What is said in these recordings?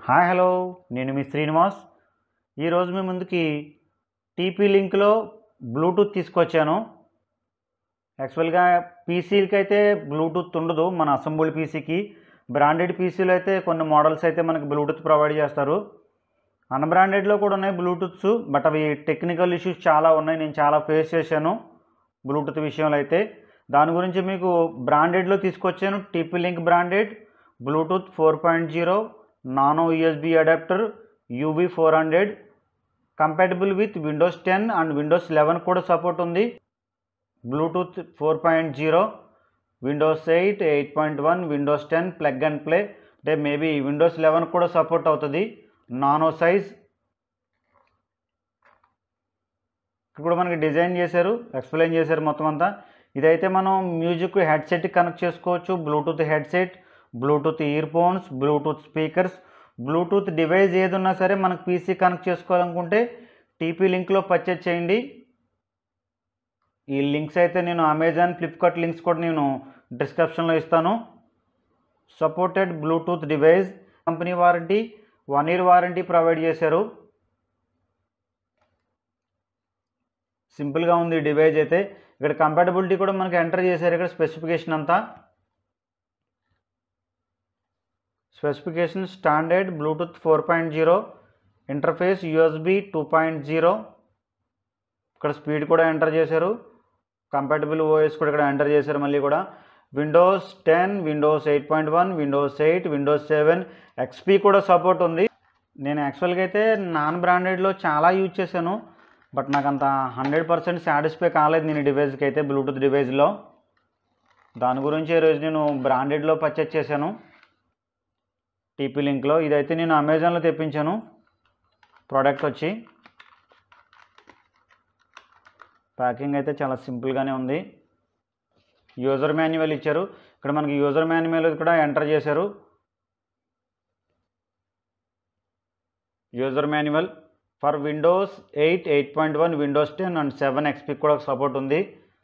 hi hello నేను మీ శ్రీనివాస్ ఈరోజు మీ ముందుకి టీపీ లింక్లో బ్లూటూత్ తీసుకొచ్చాను యాక్చువల్గా పీసీలకి అయితే బ్లూటూత్ ఉండదు మన అసెంబుల్ పీసీకి బ్రాండెడ్ పీసీలు అయితే కొన్ని మోడల్స్ అయితే మనకి బ్లూటూత్ ప్రొవైడ్ చేస్తారు అన్బ్రాండెడ్లో కూడా ఉన్నాయి బ్లూటూత్స్ బట్ అవి టెక్నికల్ ఇష్యూస్ చాలా ఉన్నాయి నేను చాలా ఫేస్ చేశాను బ్లూటూత్ విషయంలో అయితే దాని గురించి మీకు బ్రాండెడ్లో తీసుకొచ్చాను TP link branded Bluetooth four point zero nano USB adapter UB four hundred compatible with Windows ten and Windows eleven కూడా సపోర్ట్ ఉంది Bluetooth four point zero Windows eight eight point one Windows ten plug and play అంటే maybe Windows eleven కూడా support అవుతుంది nano size ఇక్కడ కూడా మనకి design చేశారు explain చేశారు మొత్తం అంతా ఇదైతే మనం మ్యూజిక్ హెడ్సెట్ కనెక్ట్ చేసుకోవచ్చు Bluetooth headset Bluetooth ear phones Bluetooth speakers Bluetooth device ఏది ఉన్నా సరే మనకు పీసీ కనెక్ట్ చేసుకోవాలనుకుంటే టీపీ లింక్లో పర్చేజ్ చేయండి ఈ లింక్స్ అయితే నేను అమెజాన్ ఫ్లిప్కార్ట్ లింక్స్ కూడా నేను డిస్క్రిప్షన్లో ఇస్తాను supported Bluetooth device company warranty one year warranty provide చేశారు సింపుల్గా ఉంది ఈ డివైస్ అయితే ఇక్కడ కంపాటబిలిటీ కూడా మనకి ఎంటర్ చేశారు ఇక్కడ స్పెసిఫికేషన్ అంతా specification standard Bluetooth four point zero interface USB two point zero ఇక్కడ స్పీడ్ కూడా ఎంటర్ చేశారు కంపాటబుల్ ఓఎస్ కూడా ఇక్కడ ఎంటర్ చేశారు మళ్ళీ కూడా Windows ten Windows eight point one Windows eight Windows seven XP కూడా సపోర్ట్ ఉంది నేను యాక్చువల్గా అయితే నాన్ బ్రాండెడ్లో చాలా యూజ్ చేశాను బట్ నాకు అంత హండ్రెడ్ పర్సెంట్ సాటిస్ఫై కాలేదు నేను ఈ డివైస్కి అయితే బ్లూటూత్ డివైస్లో దాని గురించి ఈరోజు నేను బ్రాండెడ్లో పర్చేస్ చేశాను టీపీ లింక్లో ఇదైతే నేను అమెజాన్లో తెప్పించాను ప్రోడక్ట్ వచ్చి ప్యాకింగ్ అయితే చాలా సింపుల్గానే ఉంది యూజర్ మాన్యువల్ ఇచ్చారు ఇక్కడ మనకి యూజర్ మాన్యువల్ కూడా ఎంటర్ చేశారు user manual for Windows eight eight point one Windows ten and seven XP కూడా సపోర్ట్ ఉంది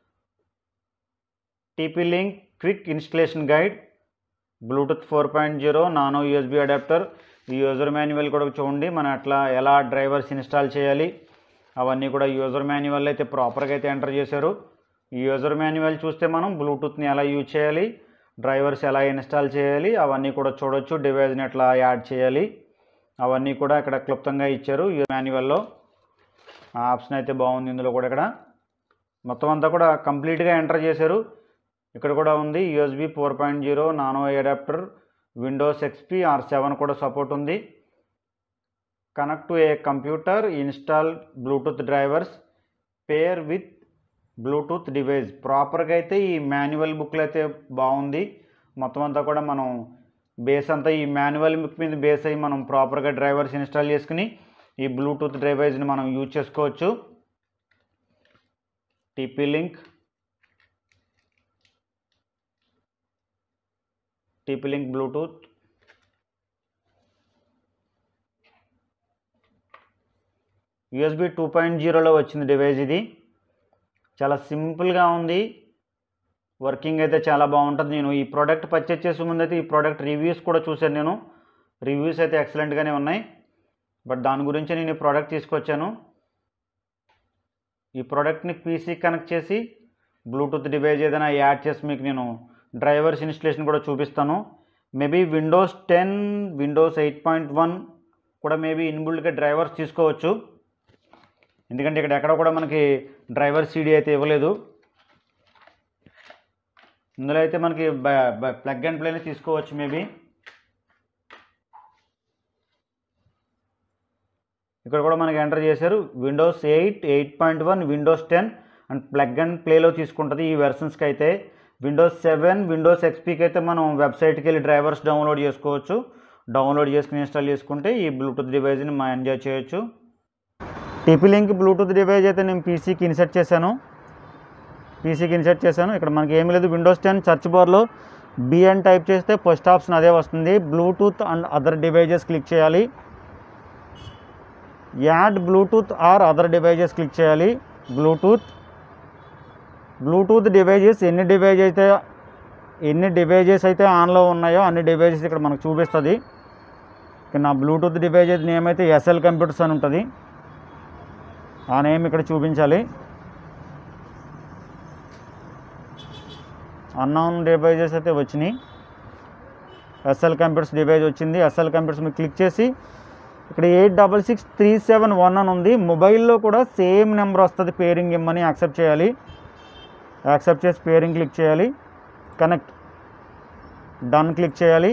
TP link quick installation guide Bluetooth four point zero nano USB adapter ఈ user manual కూడా చూడండి మనం అట్లా ఎలా డ్రైవర్స్ ఇన్స్టాల్ చేయాలి అవన్నీ కూడా యూజర్ మాన్యువల్ అయితే ప్రాపర్గా అయితే ఎంటర్ చేశారు ఈ యూజర్ మాన్యువల్ చూస్తే మనం బ్లూటూత్ని ఎలా యూజ్ చేయాలి డ్రైవర్స్ ఎలా ఇన్స్టాల్ చేయాలి అవన్నీ కూడా చూడొచ్చు డివైస్ని ఎట్లా యాడ్ చేయాలి అవన్నీ కూడా ఇక్కడ క్లుప్తంగా ఇచ్చారు ఈ మాన్యువల్లో ఆ ఆప్షన్ అయితే బాగుంది ఇందులో కూడా ఇక్కడ మొత్తం అంతా కూడా కంప్లీట్గా ఎంటర్ చేశారు ఇక్కడ కూడా ఉంది USB four point zero nano adapter Windows XP or seven కూడా సపోర్ట్ ఉంది connect to a computer install Bluetooth drivers pair with Bluetooth device ప్రాపర్గా అయితే ఈ మాన్యువల్ బుక్లో అయితే బాగుంది మొత్తం అంతా కూడా మనం బేస్ అంతా ఈ మాన్యువల్ బుక్ మీద బేస్ అయ్యి మనం ప్రాపర్గా డ్రైవర్స్ ఇన్స్టాల్ చేసుకుని ఈ బ్లూటూత్ డివైస్ని మనం యూజ్ చేసుకోవచ్చు TP link TP link Bluetooth USB two point జీరోలో వచ్చింది డివైస్ ఇది చాలా సింపుల్గా ఉంది వర్కింగ్ అయితే చాలా బాగుంటుంది నేను ఈ ప్రోడక్ట్ పర్చేస్ చేసే ముందు అయితే ఈ ప్రోడక్ట్ రివ్యూస్ కూడా చూశాను నేను రివ్యూస్ అయితే ఎక్సలెంట్గానే ఉన్నాయి బట్ దాని గురించి నేను ఈ ప్రోడక్ట్ తీసుకొచ్చాను ఈ ప్రోడక్ట్ని పీసీ కనెక్ట్ చేసి బ్లూటూత్ డివైస్ ఏదైనా యాడ్ చేసి మీకు నేను డ్రైవర్స్ ఇన్స్టలేషన్ కూడా చూపిస్తాను maybe Windows ten Windows eight point one కూడా మేబీ ఇన్బుల్డ్గా డ్రైవర్స్ తీసుకోవచ్చు ఎందుకంటే ఇక్కడ ఎక్కడ కూడా మనకి డ్రైవర్ సీడీ అయితే ఇవ్వలేదు ఇందులో అయితే మనకి ప్లగ్ అండ్ ప్లేని తీసుకోవచ్చు మేబీ ఇక్కడ కూడా మనకి ఎంటర్ చేశారు Windows eight eight point one Windows ten and plug and ప్లేలో తీసుకుంటుంది ఈ వెర్షన్స్కి అయితే విండోస్ సెవెన్ విండోస్ ఎక్స్పీకి అయితే మనం వెబ్సైట్కి వెళ్ళి డ్రైవర్స్ డౌన్లోడ్ చేసుకోవచ్చు డౌన్లోడ్ చేసుకుని ఇన్స్టాల్ చేసుకుంటే ఈ బ్లూటూత్ డివైస్ని మనం ఎంజాయ్ చేయొచ్చు టీపీ లింక్ బ్లూటూత్ డివైస్ అయితే నేను పీసీకి ఇన్సర్ట్ చేశాను పీసీకి ఇన్సర్ట్ చేశాను ఇక్కడ మనకి ఏమీ లేదు విండోస్ టెన్ సర్చ్ బార్లో బిఎన్ టైప్ చేస్తే ఫస్ట్ ఆప్షన్ అదే వస్తుంది Bluetooth and other devices click చేయాలి add Bluetooth or other devices click చేయాలి బ్లూటూత్ బ్లూటూత్ డివైజెస్ ఎన్ని డివైజ్ అయితే ఎన్ని డివైజెస్ అయితే ఆన్లో ఉన్నాయో అన్ని డివైజెస్ ఇక్కడ మనకు చూపిస్తుంది ఇక్కడ నా బ్లూటూత్ డివైస్ అయితే నేమ్ అయితే ఎస్ఎల్ కంప్యూటర్స్ అని ఉంటుంది ఆ నేమ్ ఇక్కడ చూపించాలి అన్నౌన్ డివైజెస్ అయితే వచ్చినాయి ఎస్ఎల్ కంప్యూటర్స్ డివైజ్ వచ్చింది ఎస్ఎల్ కంప్యూటర్స్ మీరు క్లిక్ చేసి ఇక్కడ eight double six three seven one అని ఉంది మొబైల్లో కూడా సేమ్ నెంబర్ వస్తుంది పేరింగ్ ఇమ్మని యాక్సెప్ట్ చేయాలి యాక్సెప్ట్ చేసి పేరింగ్ క్లిక్ చేయాలి కనెక్ట్ డన్ క్లిక్ చేయాలి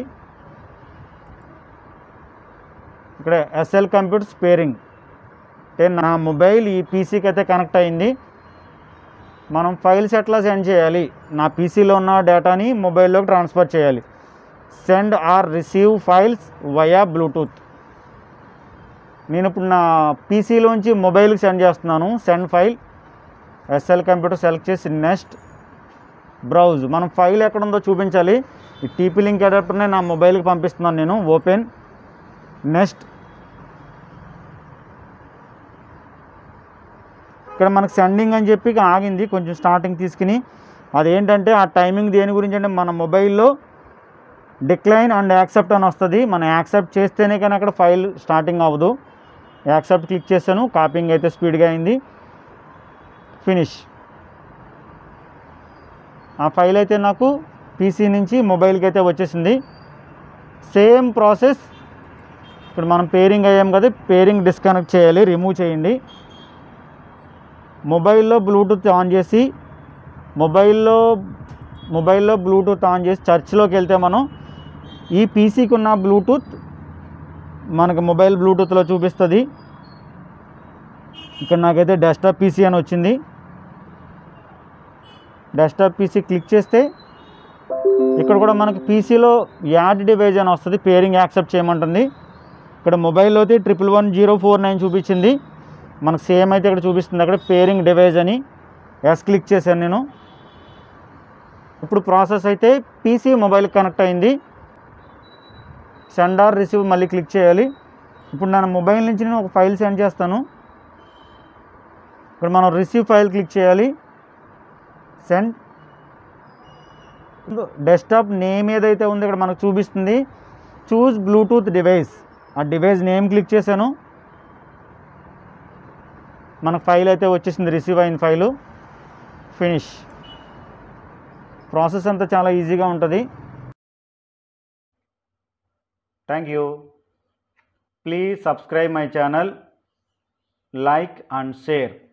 ఇక్కడ ఎస్ఎల్ కంప్యూటర్స్ పేరింగ్ అంటే నా మొబైల్ ఈ పీసీకి అయితే కనెక్ట్ అయింది మనం ఫైల్స్ ఎట్లా సెండ్ చేయాలి నా పీసీలో ఉన్న డేటాని మొబైల్లోకి ట్రాన్స్ఫర్ చేయాలి send or receive files via Bluetooth నేను ఇప్పుడు నా పీసీలోంచి మొబైల్కి సెండ్ చేస్తున్నాను send file SL computer select చేసి నెక్స్ట్ బ్రౌజ్ మనం ఫైల్ ఎక్కడ ఉందో చూపించాలి ఈ టీపీ లింక్ అడాప్టర్నే నా మొబైల్కి పంపిస్తున్నాను నేను ఓపెన్ నెక్స్ట్ ఇక్కడ మనకు సెండింగ్ అని చెప్పి ఇక ఆగింది కొంచెం స్టార్టింగ్ తీసుకుని అదేంటంటే ఆ టైమింగ్ దేని గురించి అంటే మన మొబైల్లో డిక్లైన్ అండ్ యాక్సెప్ట్ అని వస్తుంది మనం యాక్సెప్ట్ చేస్తేనే కానీ అక్కడ ఫైల్ స్టార్టింగ్ అవ్వదు యాక్సెప్ట్ క్లిక్ చేశాను కాపింగ్ అయితే స్పీడ్గా అయింది ఫినిష్ ఆ ఫైల్ అయితే నాకు పీసీ నుంచి మొబైల్కి అయితే వచ్చేసింది సేమ్ ప్రాసెస్ ఇప్పుడు మనం పేరింగ్ అయ్యాం కదా పేరింగ్ డిస్కనెక్ట్ చేయాలి రిమూవ్ చేయండి మొబైల్లో బ్లూటూత్ ఆన్ చేసి మొబైల్లో మొబైల్లో బ్లూటూత్ ఆన్ చేసి చర్చ్లోకి వెళ్తే మనం ఈ పీసీకి ఉన్న బ్లూటూత్ మనకు మొబైల్ బ్లూటూత్లో చూపిస్తుంది ఇక్కడ నాకైతే డెస్క్టాప్ పీసీ అని వచ్చింది డెస్క్టాప్ పీసీ క్లిక్ చేస్తే ఇక్కడ కూడా మనకి పీసీలో యాడ్ డివైజ్ అని వస్తుంది పేరింగ్ యాక్సెప్ట్ చేయమంటుంది ఇక్కడ మొబైల్లో అయితే triple one zero four nine చూపించింది మనకు సేమ్ అయితే ఇక్కడ చూపిస్తుంది అక్కడ పేరింగ్ డివైజ్ అని ఎస్ క్లిక్ చేశాను నేను ఇప్పుడు ప్రాసెస్ అయితే పీసీ మొబైల్కి కనెక్ట్ అయింది సెండ్ ఆర్ రిసీవ్ మళ్ళీ క్లిక్ చేయాలి ఇప్పుడు నా మొబైల్ నుంచి నేను ఒక ఫైల్ సెండ్ చేస్తాను ఇక్కడ మనం రిసీవ్ ఫైల్ క్లిక్ చేయాలి సెండ్ డెస్క్టాప్ నేమ్ ఏదైతే ఉందో ఇక్కడ మనకు చూపిస్తుంది చూస్ బ్లూటూత్ డివైస్ ఆ డివైస్ నేమ్ క్లిక్ చేశాను మనకు ఫైల్ అయితే వచ్చేసింది రిసీవ్ అయిన ఫైలు ఫినిష్ ప్రాసెస్ అంతా చాలా ఈజీగా ఉంటుంది thank you please subscribe my channel like and share